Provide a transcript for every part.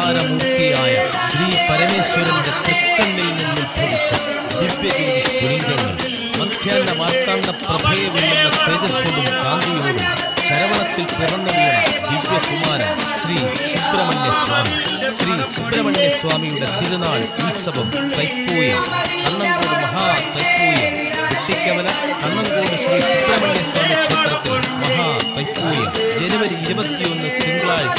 അവതാരമൂർത്തിയായ ശ്രീ പരമേശ്വരന്റെ തൃക്കണ്ണിൽ നിന്നും ഉത്ഭവിച്ച ദിവ്യജ്യോതി സ്ഫുലിംഗങ്ങൾ മധ്യാഹ്ന മാർത്താണ്ഡ പ്രഭയെ വെല്ലുന്ന തേജസ്സോടും കാന്തിയോടും ശരവണത്തിൽ പിറന്നു വീണ ദിവ്യകുമാരൻ ശ്രീ സുബ്രഹ്മണ്യ സ്വാമി ശ്രീ സുബ്രഹ്മണ്യ സ്വാമിയുടെ തിരുനാൾ ഉത്സവം തൈപ്പൂയം കണ്ണങ്കോട് മഹാ തൈപ്പൂയം വെട്ടിക്കവല കണ്ണങ്കോട് ശ്രീ സുബ്രഹ്മണ്യ സ്വാമി ക്ഷേത്രത്തിൽ മഹാ തൈപ്പൂയം ജനുവരി ഇരുപത്തിയൊന്ന് തിങ്കളാഴ്ച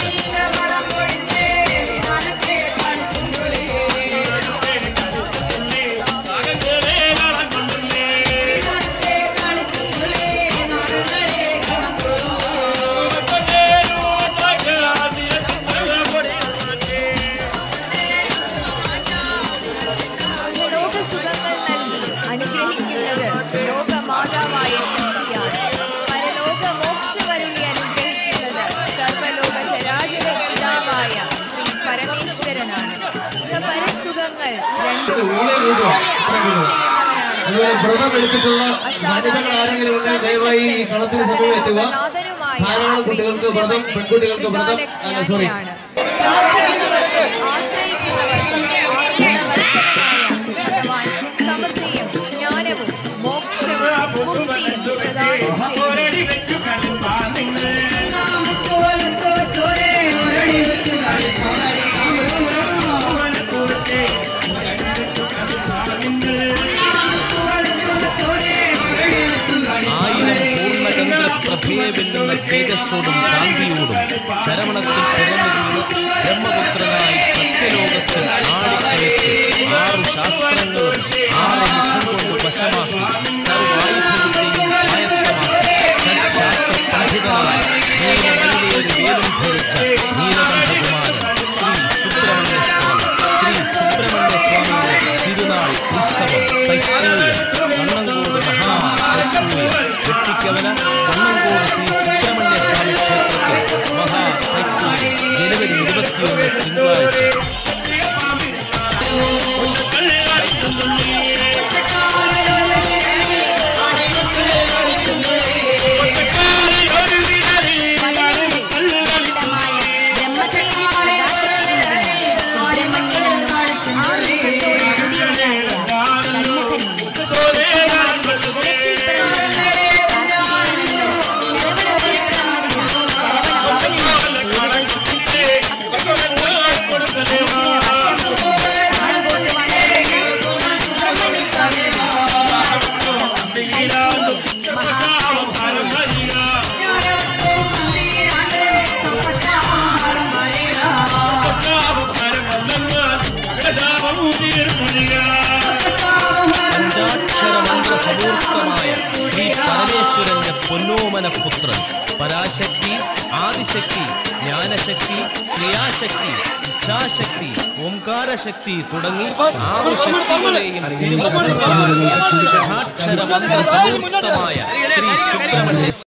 ലോകസുഖങ്ങൾ നൽകി അനുഗ്രഹിക്കുന്നത് ലോകമാതാവായ ശക്തിയാണ് പരലോക മോക്ഷമരുളി അനുഗ്രഹിക്കുന്നത് സർവലോക ചരാചര പിതാവായ ശ്രീ പരമേശ്വരനാണ് ഇഹ പരസുഖങ്ങൾ രണ്ടും ഒരുപോലെ അരുളി ചെയ്യുന്നവനാണ് അതുപോലെ വ്രതം എടുത്തിട്ടുള്ള വനിതകൾ ആരെങ്കിലും ഉണ്ടെങ്കിൽ ദയവായി ഈ കളത്തിന് സമയം എത്തുക ധാരാളം കുട്ടികൾക്ക് വ്രതം പെൺകുട്ടികൾക്ക് വ്രതം അല്ല സോറി പ്രാർത്ഥിക്കുന്നവർക്കും ആശ്രയിക്കുന്നവർക്കും ആശ്രിതവത്സലനായ ഭഗവാൻ സമൃദ്ധിയും ജ്ഞാനവും മോക്ഷവും മുക്തിയും പ്രദാനം ചെയ്യുന്നു ആയിരം പൂർണ്ണചന്ദ്ര പ്രഭയെ വെല്ലുന്ന തേജസ്സോടും കാന്തിയോടും ശരവണത്തിൽ പിറന്നു വീണ് ബ്രഹ്മപുത്രനായി സത്യലോകത്തിൽ ആടിക്കളിച്ച് ആറു ശാസ്ത്രങ്ങളും ആറ് മുഖം കൊണ്ട് വശമാക്കി സർവായുധവിദ്യയും സ്വായത്തമാക്കി സത്ശാസ്ത്ര പണ്ഡിതനായ നീലമല്ലിയൊരു വേലും ധരിച്ച നീലകണ്ഠകുമാരൻ ശ്രീ സുബ്രഹ്മണ്യ സ്വാമി ശ്രീ സുബ്രഹ്മണ്യ സ്വാമിയുടെ തിരുനാൾ ഉത്സവം തൈപ്പൂയം കണ്ണങ്കോട് മഹാ തൈപ്പൂയം വെട്ടിക്കവല കണ്ണങ്കോട് ശ്രീ സുബ്രഹ്മണ്യ സ്വാമി ക്ഷേത്രത്തിൽ മഹാ തൈപ്പൂയം ജനുവരി ഇരുപത്തിയൊന്ന് തിങ്കളാഴ്ച പഞ്ചാക്ഷരമന്ത്ര സമൂർത്തമായ ശ്രീ പരമേശ്വരന്റെ പൊന്നോമന പുത്രൻ പരാശക്തി ആദിശക്തി ജ്ഞാനശക്തി ക്രിയാശക്തി ഇച്ഛാശക്തി ഓംകാരശക്തി തുടങ്ങി ആറു ശക്തികളെയും തിരുമുഖത്ത് ഷഠാക്ഷര മന്ത്ര സമൂർത്തമായ ശ്രീ സുബ്രഹ്മണ്യ